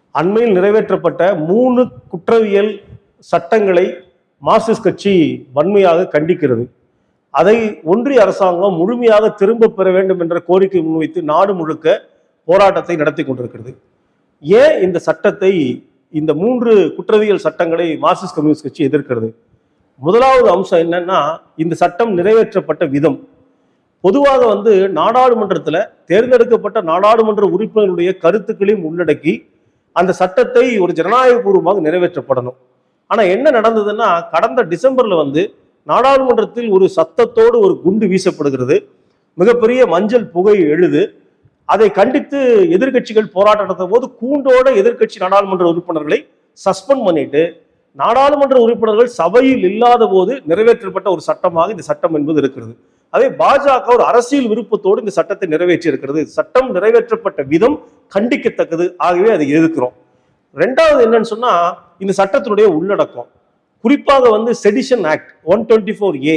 அண்மையில் நிறைவேற்றப்பட்ட மூணு குற்றவியல் சட்டங்களை மார்க்சிஸ்ட் கட்சி வன்மையாக கண்டிக்கிறது அதை ஒன்றிய அரசாங்கம் முழுமையாக திரும்ப பெற வேண்டும் என்ற கோரிக்கை முன்வைத்து நாடு முழுக்க போராட்டத்தை நடத்தி கொண்டிருக்கிறது ஏன் இந்த சட்டத்தை இந்த மூன்று குற்றவியல் சட்டங்களை மார்க்சிஸ்ட் கம்யூனிஸ்ட் கட்சி எதிர்க்கிறது முதலாவது அம்சம் என்னன்னா இந்த சட்டம் நிறைவேற்றப்பட்ட விதம் பொதுவாக வந்து நாடாளுமன்றத்தில் தேர்ந்தெடுக்கப்பட்ட நாடாளுமன்ற உறுப்பினருடைய கருத்துக்களையும் உள்ளடக்கி அந்த சட்டத்தை ஒரு ஜனநாயகபூர்வமாக நிறைவேற்றப்படணும் ஆனா என்ன நடந்ததுன்னா கடந்த டிசம்பர்ல வந்து நாடாளுமன்றத்தில் ஒரு சத்தத்தோடு ஒரு குண்டு வீசப்படுகிறது மிகப்பெரிய மஞ்சள் புகை எழுது அதை கண்டித்து எதிர்க்கட்சிகள் போராட்டம் நடத்தும் போது கூண்டோட எதிர்க்கட்சி நாடாளுமன்ற உறுப்பினர்களை சஸ்பெண்ட் பண்ணிட்டு நாடாளுமன்ற உறுப்பினர்கள் சபையில் இல்லாத போது நிறைவேற்றப்பட்ட ஒரு சட்டமாக இந்த சட்டம் என்பது இருக்கிறது அதே பாஜக ஒரு அரசியல் விருப்பத்தோடு இந்த சட்டத்தை நிறைவேற்றி இருக்கிறது சட்டம் நிறைவேற்றப்பட்ட விதம் கண்டிக்கத்தக்கது ஆகவே அதை எதிர்க்கிறோம் ரெண்டாவது என்னன்னு சொன்னா இந்த சட்டத்தினுடைய உள்ளடக்கம் குறிப்பாக வந்து sedition act one twenty four A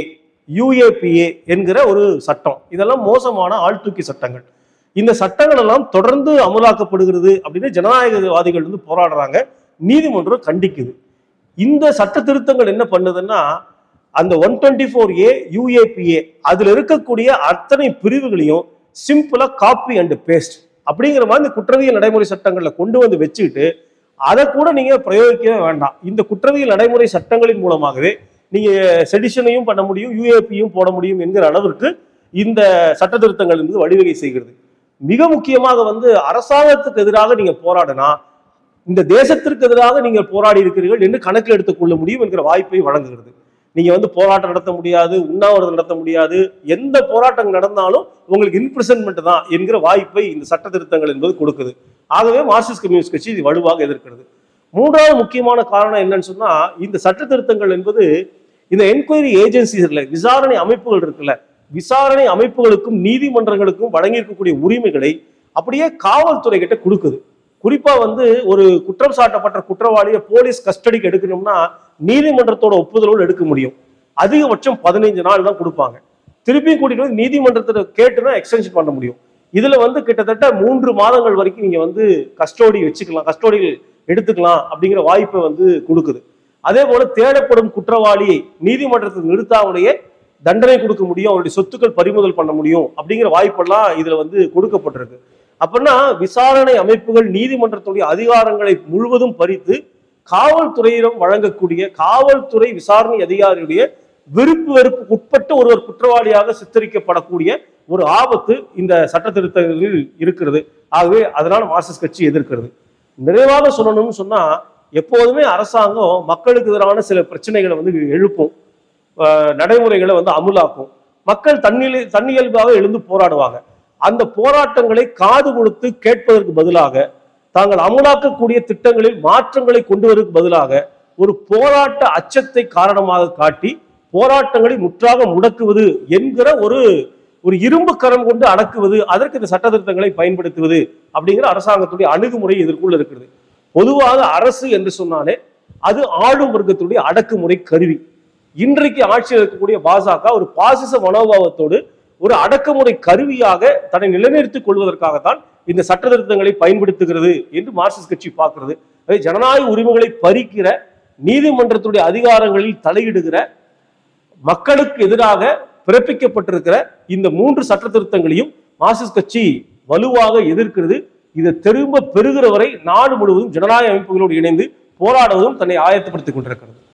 UAPA என்கிற ஒரு சட்டம் இதெல்லாம் மோசமான ஆழ்தூக்கி சட்டங்கள் இந்த சட்டங்கள் எல்லாம் தொடர்ந்து அமலாக்கப்படுகிறது அப்படின்னு ஜனநாயகவாதிகள் வந்து போராடுறாங்க நீதிமன்றம் கண்டிக்குது இந்த சட்ட திருத்தங்கள் என்ன பண்ணுதுன்னா அந்த one twenty four A UAPA அதுல இருக்கக்கூடிய அத்தனை பிரிவுகளையும் சிம்பிளா காப்பி அண்ட் பேஸ்ட் அப்படிங்கிற மாதிரி இந்த குற்றவியல் நடைமுறை சட்டங்கள்ல கொண்டு வந்து வச்சுக்கிட்டு அதை கூட நீங்க பிரயோகிக்கவே வேண்டாம் இந்த குற்றவியல் நடைமுறை சட்டங்களின் மூலமாகவே நீங்க செடிஷனையும் பண்ண முடியும் யூஏபியும் போட முடியும் என்கிற அளவிற்கு இந்த சட்ட திருத்தங்கள் என்பது வழிவகை செய்கிறது மிக முக்கியமாக வந்து அரசாங்கத்துக்கு எதிராக நீங்க போராடினா இந்த தேசத்திற்கு எதிராக நீங்கள் போராடி இருக்கிறீர்கள் என்று கணக்கில் எடுத்துக்கொள்ள முடியும் என்கிற வாய்ப்பை வழங்குகிறது நீங்க வந்து போராட்டம் நடத்த முடியாது உண்ணாவிரதம் நடத்த முடியாது எந்த போராட்டம் நடந்தாலும் உங்களுக்கு இன்பிரிசன்மெண்ட் தான் என்கிற வாய்ப்பை இந்த சட்ட திருத்தங்கள் என்பது கொடுக்குது ஆகவே மார்க்சிஸ்ட் கம்யூனிஸ்ட் கட்சி இது வலுவாக எதிர்க்கிறது மூன்றாவது முக்கியமான காரணம் என்னன்னு சொன்னா இந்த சட்ட திருத்தங்கள் என்பது இந்த என்கொயரி ஏஜென்சிஸ் இல்லை விசாரணை அமைப்புகள் இருக்குல்ல விசாரணை அமைப்புகளுக்கும் நீதிமன்றங்களுக்கும் வழங்கியிருக்கக்கூடிய உரிமைகளை அப்படியே காவல்துறை கிட்ட கொடுக்குது குறிப்பா வந்து ஒரு குற்றம் சாட்டப்பட்ட குற்றவாளியை போலீஸ் கஸ்டடிக்கு எடுக்கணும்னா நீதிமன்றத்தோட ஒப்புதலோடு எடுக்க முடியும் அதிகபட்சம் பதினைஞ்சு நாள் தான் கொடுப்பாங்க திருப்பியும் கூட்டிட்டு வந்து நீதிமன்றத்தில் கேட்டு தான் எக்ஸ்டென்ஷன் பண்ண முடியும் இதுல வந்து கிட்டத்தட்ட மூன்று மாதங்கள் வரைக்கும் நீங்க வந்து கஸ்டோடி வச்சுக்கலாம் கஸ்டோடியில் எடுத்துக்கலாம் அப்படிங்கிற வாய்ப்பை வந்து கொடுக்குது அதே போல தேடப்படும் குற்றவாளியை நீதிமன்றத்தில் நிறுத்தாமலேயே தண்டனை கொடுக்க முடியும் அவருடைய சொத்துக்கள் பறிமுதல் பண்ண முடியும் அப்படிங்கிற வாய்ப்பெல்லாம் இதுல வந்து கொடுக்கப்பட்டிருக்கு அப்படின்னா விசாரணை அமைப்புகள் நீதிமன்றத்துடைய அதிகாரங்களை முழுவதும் பறித்து காவல்துறையிடம் வழங்கக்கூடிய காவல்துறை விசாரணை அதிகாரியுடைய விருப்பு வெறுப்புக்கு உட்பட்டு ஒருவர் குற்றவாளியாக சித்தரிக்கப்படக்கூடிய ஒரு ஆபத்து இந்த சட்ட திருத்தங்களில் இருக்கிறது ஆகவே அதனால மார்க்சிஸ்ட் கட்சி எதிர்க்கிறது நிறைவாக சொல்லணும்னு சொன்னா எப்போதுமே அரசாங்கம் மக்களுக்கு எதிரான சில பிரச்சனைகளை வந்து எழுப்பும் அஹ் நடைமுறைகளை வந்து அமுலாக்கும் மக்கள் தன்னிலை தன்னியல்பாக எழுந்து போராடுவாங்க அந்த போராட்டங்களை காது கொடுத்து கேட்பதற்கு பதிலாக தாங்கள் அமலாக்கக்கூடிய திட்டங்களில் மாற்றங்களை கொண்டு வருவதற்கு பதிலாக ஒரு போராட்ட அச்சத்தை காரணமாக காட்டி போராட்டங்களை முற்றாக முடக்குவது என்கிற ஒரு ஒரு இரும்பு கரம் கொண்டு அடக்குவது அதற்கு இந்த சட்ட திருத்தங்களை பயன்படுத்துவது அப்படிங்கிற அரசாங்கத்துடைய அணுகுமுறை இதற்குள்ள இருக்கிறது பொதுவாக அரசு என்று சொன்னாலே அது ஆளும் வர்க்கத்துடைய அடக்குமுறை கருவி இன்றைக்கு ஆட்சியில் இருக்கக்கூடிய பாஜக ஒரு பாசிச மனோபாவத்தோடு ஒரு அடக்குமுறை கருவியாக தன்னை நிலைநிறுத்திக் கொள்வதற்காகத்தான் இந்த சட்ட திருத்தங்களை பயன்படுத்துகிறது என்று மார்க்சிஸ்ட் கட்சி பார்க்கிறது அதே ஜனநாயக உரிமைகளை பறிக்கிற நீதிமன்றத்துடைய அதிகாரங்களில் தலையிடுகிற மக்களுக்கு எதிராக பிறப்பிக்கப்பட்டிருக்கிற இந்த மூன்று சட்ட திருத்தங்களையும் மார்க்சிஸ்ட் கட்சி வலுவாக எதிர்க்கிறது இதை திரும்ப பெறுகிற வரை நாடு முழுவதும் ஜனநாயக அமைப்புகளோடு இணைந்து போராடுவதும் தன்னை ஆயத்தப்படுத்திக் கொண்டிருக்கிறது